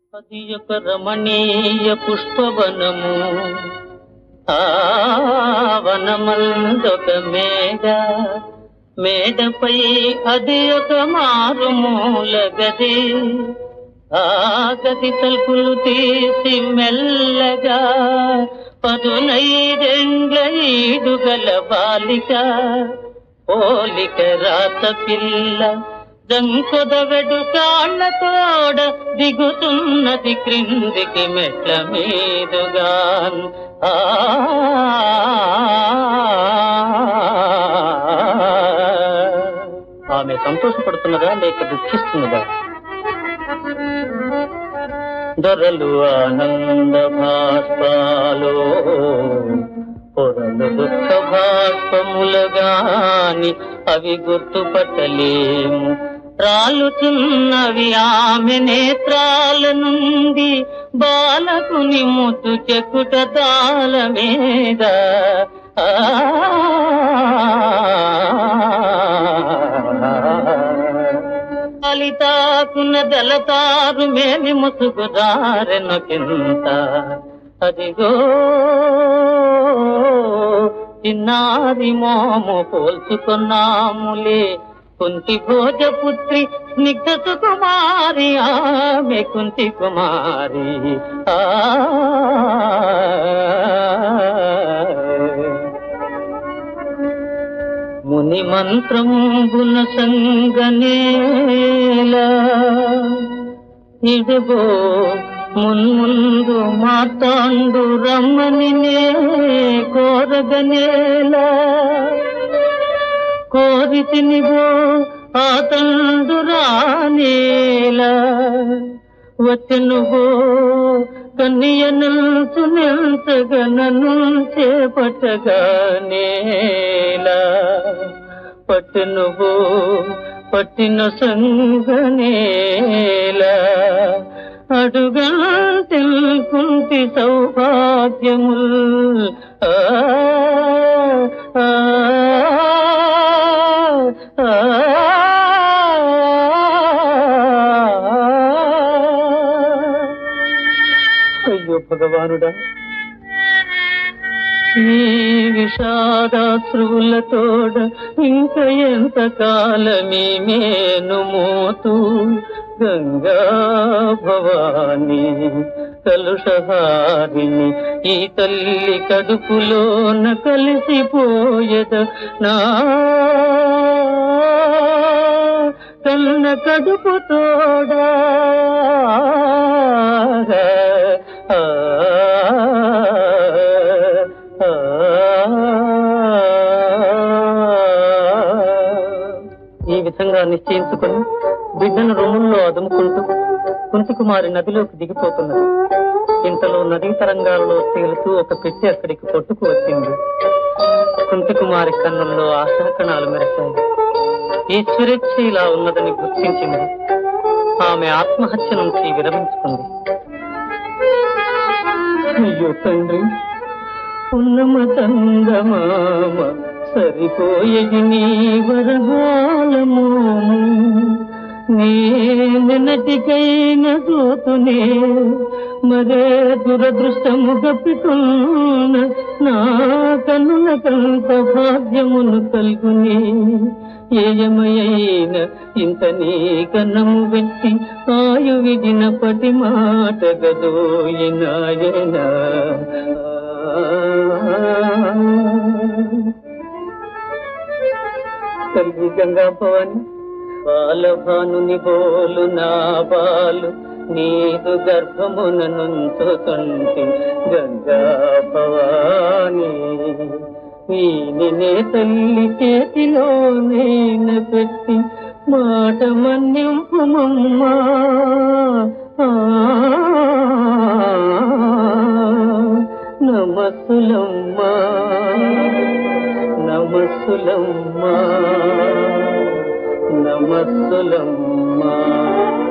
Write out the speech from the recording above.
అది ఒక రమణీయ పుష్పవనము ఆ వనమందొక మేడ మేడపై అది ఒక మారుమూల గది ఆ గది తలుపులు తీసి మెల్లగా పదునైదెండ్ల ఈడుగల బాలిక పోలిక రాత పిల్ల దంకొదవెడు కాళ్ళ తోడ దిగుతున్నది క్రిందికి మెట్ల మీదుగా ఆ ఆమె సంతోషపడుతున్నదా లేక దుఃఖిస్తున్నదా దొరలు ఆనంద భాష్పాలో పొరలు దుఃఖ భాష్పములగాని అవి గుర్తుపట్టలేము రాలుతున్నవి ఆమె నేత్రాల నుండి బాలకుని ముద్దు చెక్కుట తాళ మీద కలితాకున దళతారు మేమి ముసుగుదారెను కింత అదిగో చిన్నారి మోము పోల్చుకున్నాములే కుంతి భోజపుత్రి స్నిగ్ధ సుకుమారి ఆమె కుంతి కుమారి ఆ ముని మంత్రంబున సంగనేలా ఇదిగో మున్ముందు మాతాండు రమ్మని నే కోరగనేలా కోరితినిగో ఆ తండు రానేలా వచ్చనుగో కన్యనంతు నింతగా నన్ను చేపట్టగానేలా పట్టునుగో పట్టిన సంగనేలా అడుగా తెలుకుంటి సౌభాగ్యముల్ ఆ ఆ, ఆ, అయ్యో భగవానుడా ఈ విషాదాశ్రువులతోడ ఇంక ఎంత కాలమీ మేను మోతూ గంగా భవాని కలుషహారిని ఈ తల్లి కడుపులోన కలిసిపోయద నా కన్న కడుపు తోడా ఆ, ఆ, ఈ విధంగా నిశ్చయించుకొని బిడ్డను రొమ్ముల్లో అదుముకుంటూ కుంతికుమారి నదిలోకి దిగిపోతున్నది ఇంతలో నదీ తరంగాలలో తేలుతూ ఒక పెట్టి అక్కడికి కొట్టుకు వచ్చింది కుంతికుమారి కన్నుల్లో ఆశాకణాలు మెరిశాయి ఈశ్వరేచ్ఛ ఇలా ఉన్నదని గుర్తించింది ఆమె ఆత్మహత్య నుంచి విరమించుకుంది అయ్యో తండ్రి ఉన్నమ తంగమామ సరిపోయేది నీ వరహాలము నీ నిన్నటికైన దోతునే మరే దురదృష్టము గప్పికున్న నా కన్నుల కంత భాగ్యమును కల్గుని ఏయమయైన ఇంత నీ కన్నము వెట్టి ఆయు విడిన పటి మాట గదోయినాయన తల్లి గంగా భవాని బాలభానుని బోలు నా బాలు నీదు గర్భమున నుంచుతుంటి గంగా భవాని వీనినే తల్లి చేతిలో నేను పెట్టి మాట మన్నింపుమమ్మా ఆ, నమస్సులమ్మా నమస్సులమ్మా నమస్సులమ్మా